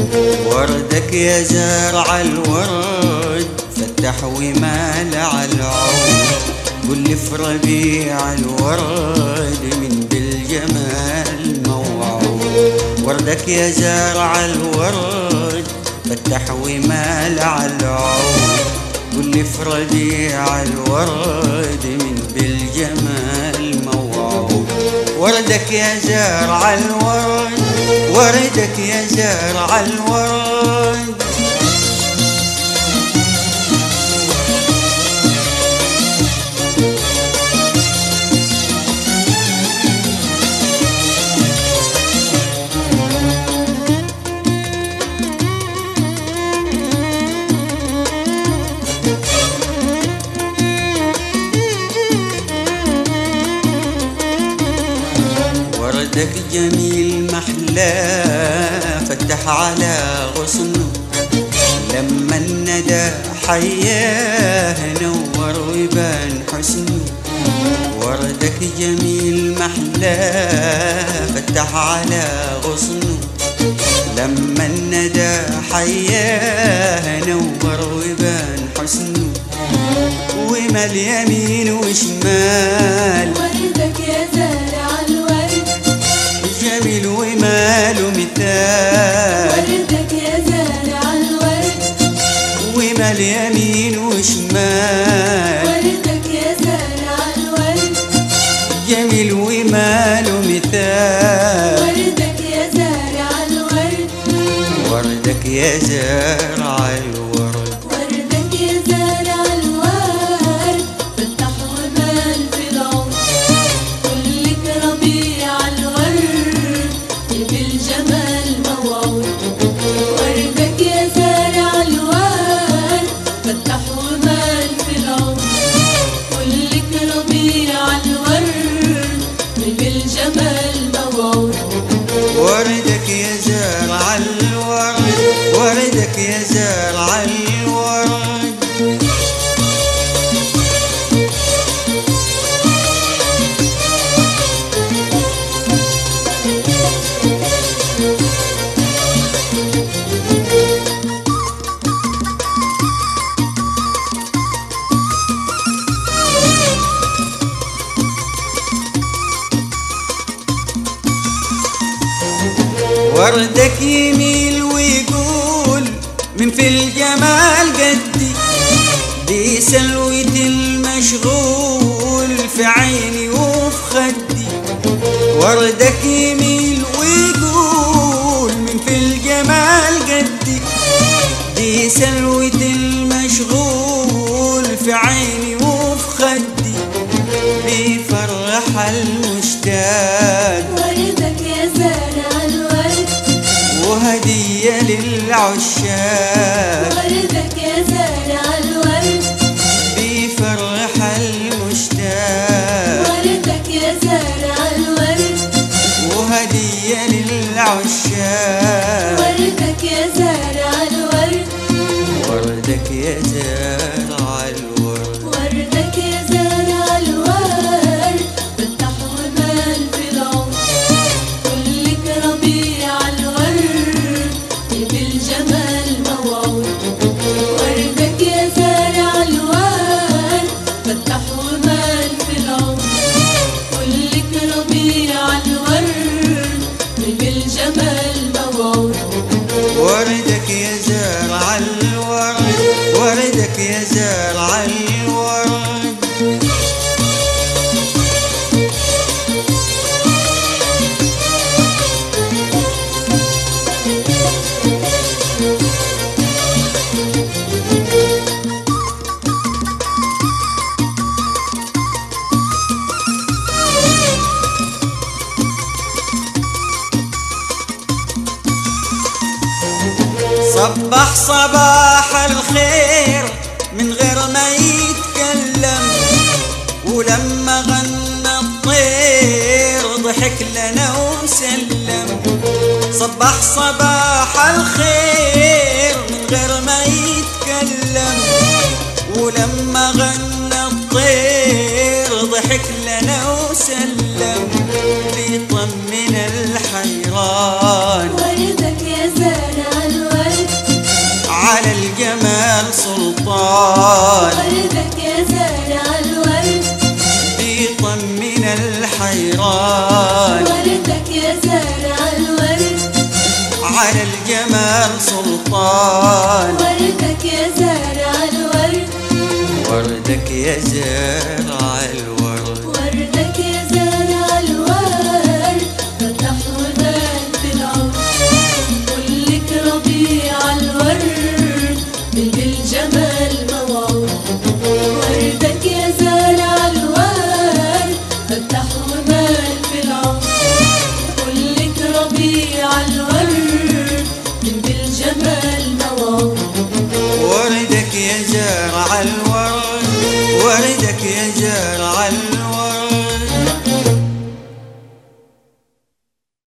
وردك يا زارع الورد فتح ومال على العود قل لي في ربيع الورد من بالجمال موعود وردك يا زارع الورد فتح ومال على العود قل لي في ربيع الورد من بالجمال موعود وردك يا زارع الورد وردك يا زارع الورد وردك جميل محلاه فتح على غصنه لما الندى حياه نور ويبان حسنه وردك جميل محلاه فتح على غصنه لما الندى حياه نور ويبان حسنه ومال يمين وشمال وردك يا زارع الورد جميل وماله مثال وردك يا زارع الورد ومال يمين وشمال وردك يا زارع الورد جميل وماله مثال وردك يا زارع الورد وردك يا زارع الورد وردك يا زارع الورد فتح ومال في العمر كلك ربيع الورد بالجمال موعود وردك يا زارع الورد فتح ومال في العمر كلك ربيع الورد بالجمال موعود وردك يا زارع الورد وردك يا زارع الورد وردك يميل ويقول من في الجمال قدي دي سلوة المشغول في عيني وفي خدي وردك يميل ويقول من في الجمال قدي دي سلوة المشغول في عيني وفي خدي بيفرح المشتاق وردك يا زارع الورد وهدية للعشاق وردك يا زارع الورد بيفرح المشتاق وردك يا زارع الورد وهدية للعشاق وردك يا زارع الورد وردك يا زارع الورد وردك يا زارع الورد فتح ومال في العمر كلك ربيع الورد بالجمال موعود وردك يا زارع الورد فتح ومال في العمر كلك ربيع الورد بالجمال موعود وردك يا زارع الورد وردك يا زارع الورد صبح صباح الخير من غير ما يتكلم ولما غنى الطير ضحك لنا وسلم صبح صباح الخير من غير ما يتكلم ولما غنى الطير ضحك لنا وسلم ليطمن الحيران وردك يا زارع الورد على الجمال سلطان وردك يا زارع الورد بيطمن الحيران وردك يا زارع الورد على الجمال سلطان وردك يا زارع الورد وردك يا زارع الورد وردك يا زارع الورد فتح وبان في العمر كلك ربيع الورد من بالجمال موعود وردك يا زارع الورد فتح وبان في العمر كلك ربيع الورد من بالجمال موعود وردك يا زارع الورد وردك يا زارع